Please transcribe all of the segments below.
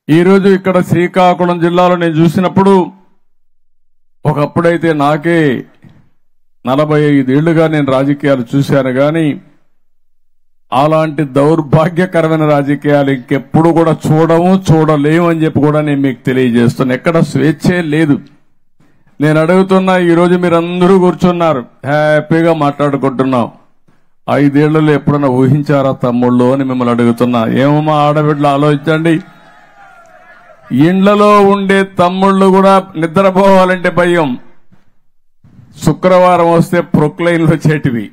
ఈరోజు ఇక్కడ శ్రీకాకుళం జిల్లాలో నేను చూసినప్పుడు ఒకప్పుడైతే నాకే నలభై ఐదేళ్లుగా నేను రాజకీయాలు చూశాను కానీ అలాంటి దౌర్భాగ్యకరమైన రాజకీయాలు ఇంకెప్పుడు కూడా చూడము చూడలేము అని చెప్పి కూడా నేను మీకు తెలియజేస్తున్నా ఎక్కడ స్వేచ్ఛే లేదు నేను అడుగుతున్నా ఈ రోజు మీరందరూ కూర్చున్నారు హ్యాపీగా మాట్లాడుకుంటున్నాం ఐదేళ్లలో ఎప్పుడన్నా ఊహించారా తమ్ముళ్ళు అని మిమ్మల్ని అడుగుతున్నా ఏమమ్మా ఆడబిడ్డలు ఆలోచించండి ఇండ్లలో ఉండే తమ్ముళ్ళు కూడా నిద్రపోవాలంటే భయం శుక్రవారం వస్తే ప్రొక్లైన్లు వచ్చేటివి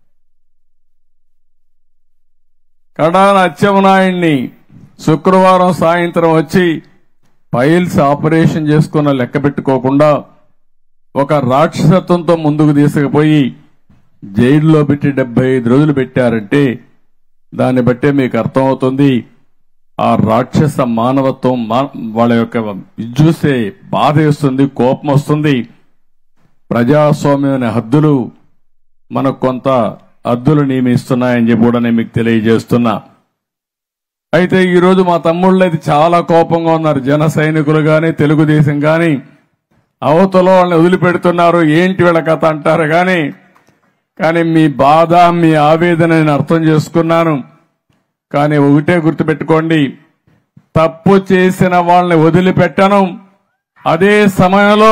కడాన అచ్చెమనాయుణ్ణి శుక్రవారం సాయంత్రం వచ్చి పైల్స్ ఆపరేషన్ చేసుకున్న లెక్క పెట్టుకోకుండా ఒక రాక్షసత్వంతో ముందుకు తీసుకుపోయి జైల్లో పెట్టి డెబ్బై ఐదు రోజులు పెట్టారంటే దాన్ని బట్టే మీకు అర్థమవుతుంది ఆ రాక్షస మానవత్వం మా- వాళ్ళ యొక్క ఇది చూస్తే బాధ వేస్తుంది కోపం వస్తుంది ప్రజాస్వామ్యం అనే హద్దులు మనకు కొంత హద్దులు నియమిస్తున్నాయని చెప్పి కూడా నేను మీకు తెలియజేస్తున్నా అయితే ఈ రోజు మా తమ్ముళ్ళు అయితే చాలా కోపంగా ఉన్నారు జన సైనికులు గాని తెలుగుదేశం గాని అవతల వాళ్ళని వదిలిపెడుతున్నారు ఏంటి వీళ్ళ కథ అంటారు కానీ కానీ మీ బాధ మీ ఆవేదన నేను అర్థం చేసుకున్నాను కానీ ఒకటే గుర్తుపెట్టుకోండి తప్పు చేసిన వాళ్ళని వదిలిపెట్టను అదే సమయంలో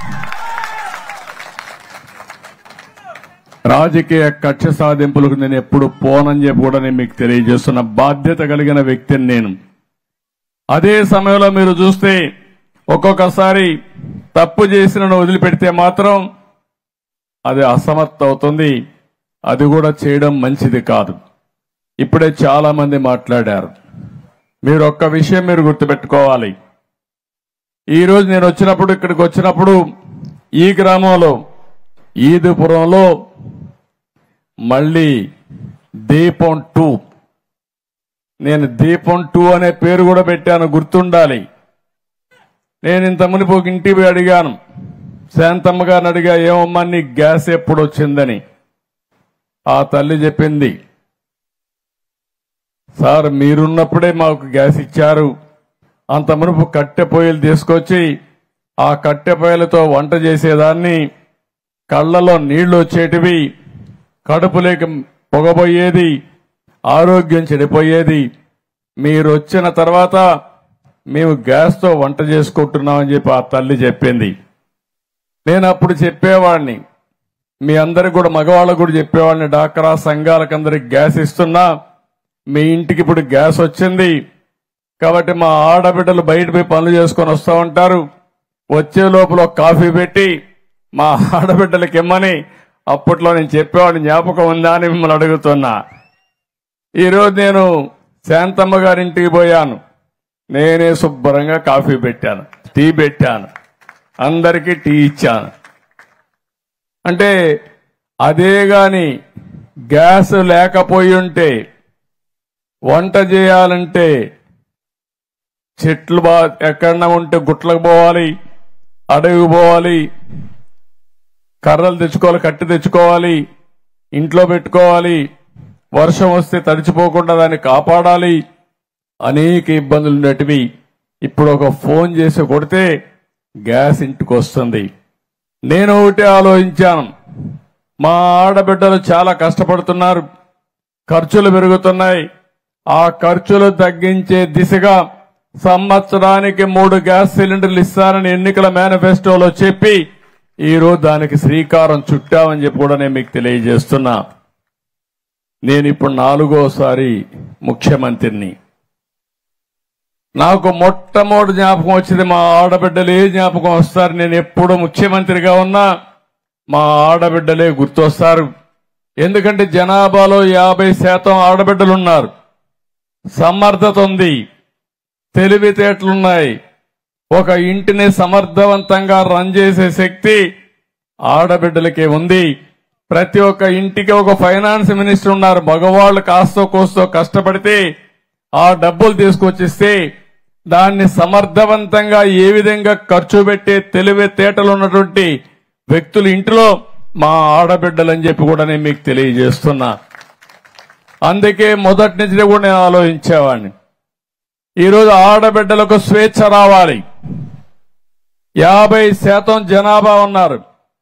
రాజకీయ కక్ష సాధింపులకు నేను ఎప్పుడు పోనని చెప్పి కూడా నేను మీకు తెలియజేస్తున్న బాధ్యత కలిగిన వ్యక్తిని నేను అదే సమయంలో మీరు చూస్తే ఒక్కొక్కసారి తప్పు చేసిన వదిలిపెడితే మాత్రం అది అసమర్థ అవుతుంది అది కూడా చేయడం మంచిది కాదు ఇప్పుడే చాలా మంది మాట్లాడారు మీరు ఒక్క విషయం మీరు గుర్తుపెట్టుకోవాలి ఈ రోజు నేను వచ్చినప్పుడు ఇక్కడికి వచ్చినప్పుడు ఈ గ్రామంలో ఈదుపురంలో మళ్ళీ దీపం టూ నేను దీపం టూ అనే పేరు కూడా పెట్టాను గుర్తుండాలి నేను ఇంత మునిపు ఒక ఇంటికి పోయి అడిగాను శాంతమ్మ గారిని అడిగా ఏమమ్మా నీ గ్యాస్ ఎప్పుడు వచ్చిందని ఆ తల్లి చెప్పింది సార్ మీరున్నప్పుడే మాకు గ్యాస్ ఇచ్చారు అంత మునుపు కట్టె పొయ్యిలు తీసుకొచ్చి ఆ కట్టె పొయ్యిలతో వంట చేసేదాన్ని కళ్ళలో నీళ్లు వచ్చేటివి కడుపులోకి పొగబోయేది ఆరోగ్యం చెడిపోయేది మీరు వచ్చిన తర్వాత మేము గ్యాస్తో వంట చేసుకుంటున్నామని చెప్పి ఆ తల్లి చెప్పింది నేను అప్పుడు చెప్పేవాడిని మీ అందరికి కూడా మగవాళ్ళకు కూడా చెప్పేవాడిని డాక్రా సంఘాలకు అందరికి గ్యాస్ ఇస్తున్నా మీ ఇంటికి ఇప్పుడు గ్యాస్ వచ్చింది కాబట్టి మా ఆడబిడ్డలు బయట పోయి పనులు చేసుకొని వస్తూ ఉంటారు వచ్చే లోపల ఒక కాఫీ పెట్టి మా ఆడబిడ్డలకి ఇమ్మని అప్పట్లో నేను చెప్పేవాడిని జ్ఞాపకం ఉందా అని మిమ్మల్ని అడుగుతున్నా ఈరోజు నేను శాంతమ్మ గారింటికి పోయాను నేనే శుభ్రంగా కాఫీ పెట్టాను టీ పెట్టాను అందరికీ టీ ఇచ్చాను అంటే అదే గాని గ్యాస్ లేకపోయి ఉంటే వంట చేయాలంటే చెట్లు బా ఎక్కడన్నా ఉంటే గుట్లకు పోవాలి అడవికి పోవాలి కర్రలు తెచ్చుకోవాలి కట్టి తెచ్చుకోవాలి ఇంట్లో పెట్టుకోవాలి వర్షం వస్తే తడిచిపోకుండా దాన్ని కాపాడాలి అనేక ఇబ్బందులు ఉండేటివి ఇప్పుడు ఒక ఫోన్ చేసి కొడితే గ్యాస్ ఇంటికి వస్తుంది నేను ఒకటే ఆలోచించాను మా ఆడబిడ్డలు చాలా కష్టపడుతున్నారు ఖర్చులు పెరుగుతున్నాయి ఆ ఖర్చులు తగ్గించే దిశగా సంవత్సరానికి మూడు గ్యాస్ సిలిండర్లు ఇస్తానని ఎన్నికల మేనిఫెస్టోలో చెప్పి ఈ రోజు దానికి శ్రీకారం చుట్టామని చెప్పి కూడా నేను మీకు తెలియజేస్తున్నా నేను ఇప్పుడు నాలుగోసారి ముఖ్యమంత్రిని నాకు మొట్టమొదటి జ్ఞాపకం వచ్చింది మా ఆడబిడ్డలు ఏ జ్ఞాపకం వస్తారు నేను ఎప్పుడు ముఖ్యమంత్రిగా ఉన్నా మా ఆడబిడ్డలే గుర్తొస్తారు ఎందుకంటే జనాభాలో యాభై శాతం ఆడబిడ్డలు ఉన్నారు సమర్థత ఉంది తెలివితేటలున్నాయి ఒక ఇంటిని సమర్థవంతంగా రన్ చేసే శక్తి ఆడబిడ్డలకే ఉంది ప్రతి ఒక్క ఇంటికి ఒక ఫైనాన్స్ మినిస్టర్ ఉన్నారు మగవాళ్ళు కాస్తో కోస్తో కష్టపడితే ఆ డబ్బులు తీసుకొచ్చిస్తే దాన్ని సమర్థవంతంగా ఏ విధంగా ఖర్చు పెట్టే తెలివితేటలు ఉన్నటువంటి వ్యక్తులు ఇంటిలో మా ఆడబిడ్డలని చెప్పి కూడా నేను మీకు తెలియజేస్తున్నా అందుకే మొదటి నుంచి కూడా నేను ఆలోచించేవాడిని ఈరోజు ఆడబిడ్డలకు స్వేచ్ఛ రావాలి యాభై శాతం జనాభా ఉన్నారు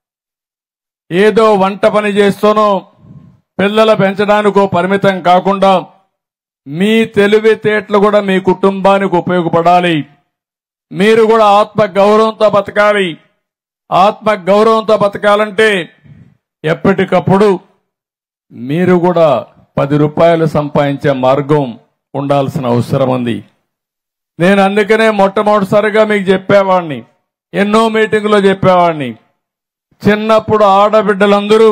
ఏదో వంట పని చేస్తూనో పిల్లల పెంచడానికో పరిమితం కాకుండా మీ తెలివితేటలు కూడా మీ కుటుంబానికి ఉపయోగపడాలి మీరు కూడా ఆత్మ గౌరవంతో బతకాలి ఆత్మ గౌరవంతో బతకాలంటే ఎప్పటికప్పుడు మీరు కూడా పది రూపాయలు సంపాదించే మార్గం ఉండాల్సిన అవసరం ఉంది నేను అందుకనే మొట్టమొదటిసారిగా మీకు చెప్పేవాడిని ఎన్నో మీటింగులో చెప్పేవాడిని చిన్నప్పుడు ఆడబిడ్డలందరూ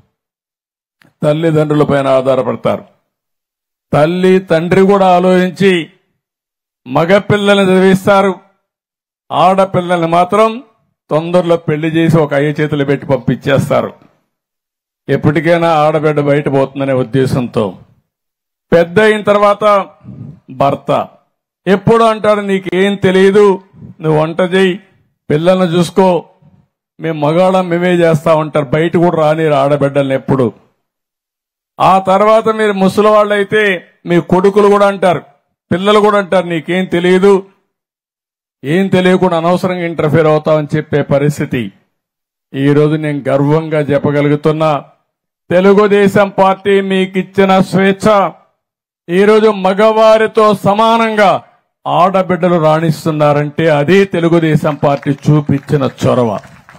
తల్లిదండ్రుల పైన ఆధారపడతారు తల్లి తండ్రి కూడా ఆలోచించి మగపిల్లల్ని చదివిస్తారు ఆడపిల్లల్ని మాత్రం తొందరలో పెళ్లి చేసి ఒక అయ్య చేతులు పెట్టి పంపించేస్తారు ఎప్పటికైనా ఆడబిడ్డ బయట పోతుందనే ఉద్దేశంతో పెద్ద అయిన తర్వాత భర్త ఎప్పుడు అంటాడు నీకేం తెలియదు నువ్వు వంట చేయి పిల్లల్ని చూసుకో మేము మగాళ్ళం మేమే చేస్తా ఉంటారు బయట కూడా రాని ఆడబిడ్డల్ని ఎప్పుడు ఆ తర్వాత మీరు ముసలి వాళ్ళైతే మీ కొడుకులు కూడా అంటారు పిల్లలు కూడా అంటారు నీకేం తెలియదు ఏం తెలియకుండా అనవసరంగా ఇంటర్ఫేర్ అవుతామని చెప్పే పరిస్థితి ఈ రోజు నేను గర్వంగా చెప్పగలుగుతున్నా తెలుగుదేశం పార్టీ మీకు ఇచ్చిన స్వేచ్ఛ ఈరోజు మగవారితో సమానంగా ఆడబిడ్డలు రాణిస్తున్నారంటే అదే తెలుగుదేశం పార్టీ చూపించిన చొరవ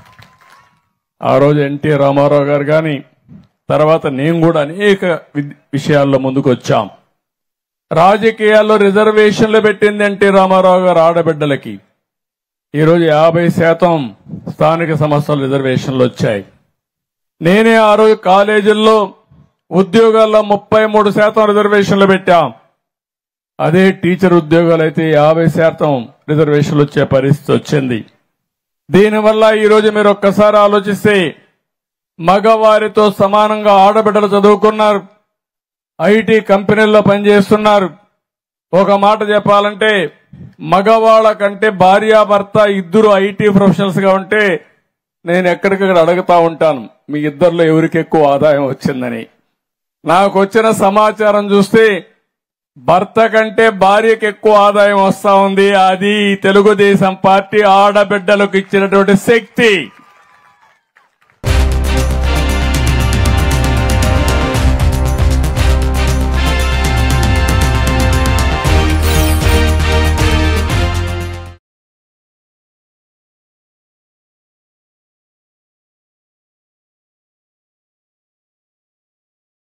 ఆ రోజు ఎన్టీ రామారావు గారు కానీ తర్వాత నేను కూడా అనేక వి- విషయాల్లో ముందుకు వచ్చాం రాజకీయాల్లో రిజర్వేషన్లు పెట్టింది ఎన్టీ రామారావు గారు ఆడబిడ్డలకి ఈరోజు యాభై శాతం స్థానిక సంస్థలు రిజర్వేషన్లు వచ్చాయి నేనే ఆ రోజు కాలేజీల్లో ఉద్యోగాల్లో ముప్పై మూడు శాతం రిజర్వేషన్లు పెట్టాం అదే టీచర్ ఉద్యోగాలు అయితే యాభై శాతం రిజర్వేషన్లు వచ్చే పరిస్థితి వచ్చింది దీనివల్ల ఈరోజు మీరు ఒక్కసారి ఆలోచిస్తే మగవారితో సమానంగా ఆడబిడ్డలు చదువుకున్నారు ఐటీ కంపెనీల్లో పనిచేస్తున్నారు ఒక మాట చెప్పాలంటే మగవాళ్ళ కంటే భార్యాభర్త ఇద్దరు ఐటీ ప్రొఫెషనల్స్ గా ఉంటే నేను ఎక్కడికక్కడ అడుగుతా ఉంటాను మీ ఇద్దరిలో ఎవరికి ఎక్కువ ఆదాయం వచ్చిందని నాకు వచ్చిన సమాచారం చూస్తే భర్త కంటే భార్యకి ఎక్కువ ఆదాయం వస్తా ఉంది అది తెలుగుదేశం పార్టీ ఆడబిడ్డలకు ఇచ్చినటువంటి శక్తి